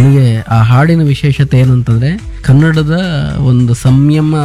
ನನಗೆ ಆ ಹಾಡಿನ ವಿಶೇಷತೆ ಏನು ಅಂತಂದ್ರೆ ಕನ್ನಡದ ಒಂದು ಸಂಯಮ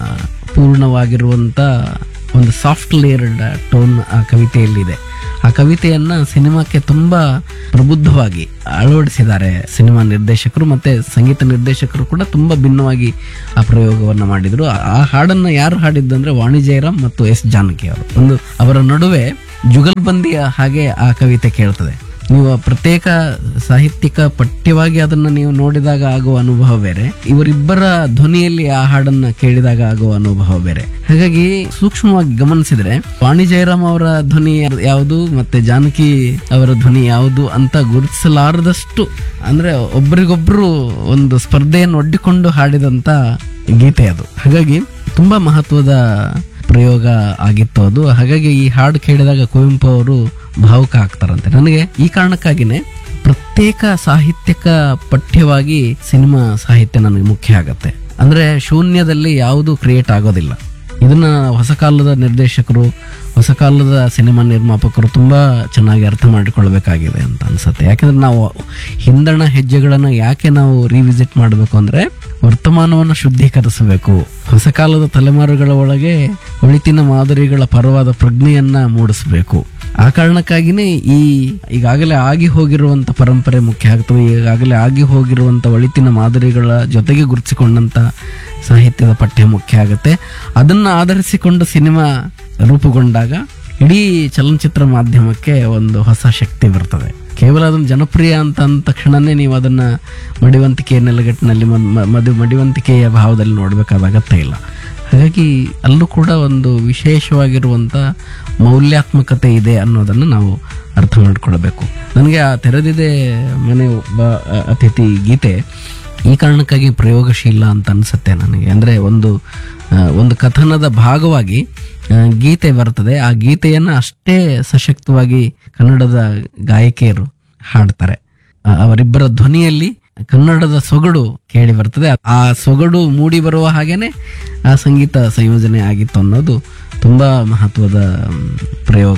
ಪೂರ್ಣವಾಗಿರುವಂತ ಒಂದು ಸಾಫ್ಟ್ ಲೇಯರ್ಡ್ ಟೋನ್ ಆ ಕವಿತೆಯಲ್ಲಿದೆ ಆ ಕವಿತೆಯನ್ನ ಸಿನಿಮಾಕ್ಕೆ ತುಂಬಾ ಪ್ರಬುದ್ಧವಾಗಿ ಅಳವಡಿಸಿದ್ದಾರೆ ಸಿನಿಮಾ ನಿರ್ದೇಶಕರು ಮತ್ತೆ ಸಂಗೀತ ನಿರ್ದೇಶಕರು ಕೂಡ ತುಂಬಾ ಭಿನ್ನವಾಗಿ ಆ ಪ್ರಯೋಗವನ್ನ ಮಾಡಿದ್ರು ಆ- ಆ ಹಾಡನ್ನ ಯಾರು ಹಾಡಿದ್ದಂದ್ರೆ ವಾಣಿ ಜಯರಾಮ್ ಮತ್ತು ಎಸ್ ಜಾನಕಿ ಅವರು ಒಂದು ಅವರ ನಡುವೆ ಜುಗಲ್ಬಂದಿಯ ಹಾಗೆ ಆ ಕವಿತೆ ಕೇಳ್ತದೆ ನೀವು ಆ ಪ್ರತ್ಯೇಕ ಸಾಹಿತ್ಯಿಕ ಪಠ್ಯವಾಗಿ ಅದನ್ನ ನೀವು ನೋಡಿದಾಗ ಆಗುವ ಅನುಭವ ಬೇರೆ ಇವರಿಬ್ಬರ ಧ್ವನಿಯಲ್ಲಿ ಆ ಹಾಡನ್ನ ಕೇಳಿದಾಗ ಆಗುವ ಅನುಭವ ಬೇರೆ ಹಾಗಾಗಿ ಸೂಕ್ಷ್ಮವಾಗಿ ಗಮನಿಸಿದ್ರೆ ವಾಣಿ ಜಯರಾಮ್ ಅವರ ಧ್ವನಿ ಯಾವುದು ಮತ್ತೆ ಜಾನಕಿ ಅವರ ಧ್ವನಿ ಯಾವುದು ಅಂತ ಗುರುತಿಸಲಾರದಷ್ಟು ಅಂದ್ರೆ ಒಬ್ರಿಗೊಬ್ರು ಒಂದು ಸ್ಪರ್ಧೆಯನ್ನು ಒಡ್ಡಿಕೊಂಡು ಹಾಡಿದಂತ ಗೀತೆ ಅದು ಹಾಗಾಗಿ ತುಂಬಾ ಮಹತ್ವದ ಪ್ರಯೋಗ ಆಗಿತ್ತು ಅದು ಹಾಗಾಗಿ ಈ ಹಾಡು ಕೇಳಿದಾಗ ಕುವೆಂಪು ಅವರು ಭಾವುಕ ಆಗ್ತಾರಂತೆ ನನಗೆ ಈ ಕಾರಣಕ್ಕಾಗಿನೇ ಪ್ರತ್ಯೇಕ ಸಾಹಿತ್ಯಕ ಪಠ್ಯವಾಗಿ ಸಿನಿಮಾ ಸಾಹಿತ್ಯ ನನಗೆ ಮುಖ್ಯ ಆಗತ್ತೆ ಅಂದ್ರೆ ಶೂನ್ಯದಲ್ಲಿ ಯಾವುದು ಕ್ರಿಯೇಟ್ ಆಗೋದಿಲ್ಲ ಇದನ್ನ ಹೊಸ ಕಾಲದ ನಿರ್ದೇಶಕರು ಹೊಸ ಕಾಲದ ಸಿನಿಮಾ ನಿರ್ಮಾಪಕರು ತುಂಬಾ ಚೆನ್ನಾಗಿ ಅರ್ಥ ಮಾಡಿಕೊಳ್ಬೇಕಾಗಿದೆ ಅಂತ ಅನ್ಸುತ್ತೆ ಯಾಕಂದ್ರೆ ನಾವು ಹಿಂದಣ ಹೆಜ್ಜೆಗಳನ್ನ ಯಾಕೆ ನಾವು ರಿವಿಸಿಟ್ ಮಾಡಬೇಕು ಅಂದ್ರೆ ವರ್ತಮಾನವನ್ನು ಶುದ್ಧೀಕರಿಸಬೇಕು ಹೊಸ ಕಾಲದ ತಲೆಮಾರುಗಳ ಒಳಗೆ ಒಳಿತಿನ ಮಾದರಿಗಳ ಪರವಾದ ಪ್ರಜ್ಞೆಯನ್ನ ಮೂಡಿಸಬೇಕು ಆ ಕಾರಣಕ್ಕಾಗಿನೇ ಈ ಈಗಾಗಲೇ ಆಗಿ ಹೋಗಿರುವಂತ ಪರಂಪರೆ ಮುಖ್ಯ ಆಗ್ತದೆ ಈಗಾಗಲೇ ಆಗಿ ಹೋಗಿರುವಂತ ಒಳಿತಿನ ಮಾದರಿಗಳ ಜೊತೆಗೆ ಗುರುತಿಸಿಕೊಂಡಂತ ಸಾಹಿತ್ಯದ ಪಠ್ಯ ಮುಖ್ಯ ಆಗುತ್ತೆ ಅದನ್ನ ಆಧರಿಸಿಕೊಂಡು ಸಿನಿಮಾ ರೂಪುಗೊಂಡಾಗ ಇಡೀ ಚಲನಚಿತ್ರ ಮಾಧ್ಯಮಕ್ಕೆ ಒಂದು ಹೊಸ ಶಕ್ತಿ ಬರ್ತದೆ ಕೇವಲ ಅದನ್ನು ಜನಪ್ರಿಯ ಅಂತ ಅಂದ ತಕ್ಷಣನೇ ನೀವು ಅದನ್ನ ಮಡಿವಂತಿಕೆಯ ನೆಲೆಗಟ್ಟಿನಲ್ಲಿ ಮ- ಮ- ಮದು ಮಡಿವಂತಿಕೆಯ ಭಾವದಲ್ಲಿ ನೋಡಬೇಕಾದ ಅಗತ್ಯ ಇಲ್ಲ ಹಾಗಾಗಿ ಅಲ್ಲೂ ಕೂಡ ಒಂದು ವಿಶೇಷವಾಗಿರುವಂತ ಮೌಲ್ಯಾತ್ಮಕತೆ ಇದೆ ಅನ್ನೋದನ್ನು ನಾವು ಅರ್ಥ ಮಾಡಿಕೊಳ್ಬೇಕು ನನಗೆ ಆ ತೆರೆದಿದೆ ಮನೆ ಒಬ್ಬ ಅ- ಅತಿಥಿ ಗೀತೆ ಈ ಕಾರಣಕ್ಕಾಗಿ ಪ್ರಯೋಗಶೀಲ ಅಂತ ಅನ್ಸುತ್ತೆ ನನಗೆ ಅಂದ್ರೆ ಒಂದು ಆ, ಒಂದು ಕಥನದ ಭಾಗವಾಗಿ ಆ, ಗೀತೆ ಬರ್ತದೆ ಆ ಗೀತೆಯನ್ನ ಅಷ್ಟೇ ಸಶಕ್ತವಾಗಿ ಕನ್ನಡದ ಗಾಯಕಿಯರು ಹಾಡ್ತಾರೆ ಆ, ಅವರಿಬ್ಬರ ಧ್ವನಿಯಲ್ಲಿ ಕನ್ನಡದ ಸೊಗಡು ಕೇಳಿ ಬರ್ತದೆ ಆ ಸೊಗಡು ಮೂಡಿ ಬರುವ ಹಾಗೇನೆ ಆ ಸಂಗೀತ ಸಂಯೋಜನೆ ಆಗಿತ್ತು ಅನ್ನೋದು ತುಂಬಾ ಮಹತ್ವದ ಮ್, ಪ್ರಯೋಗ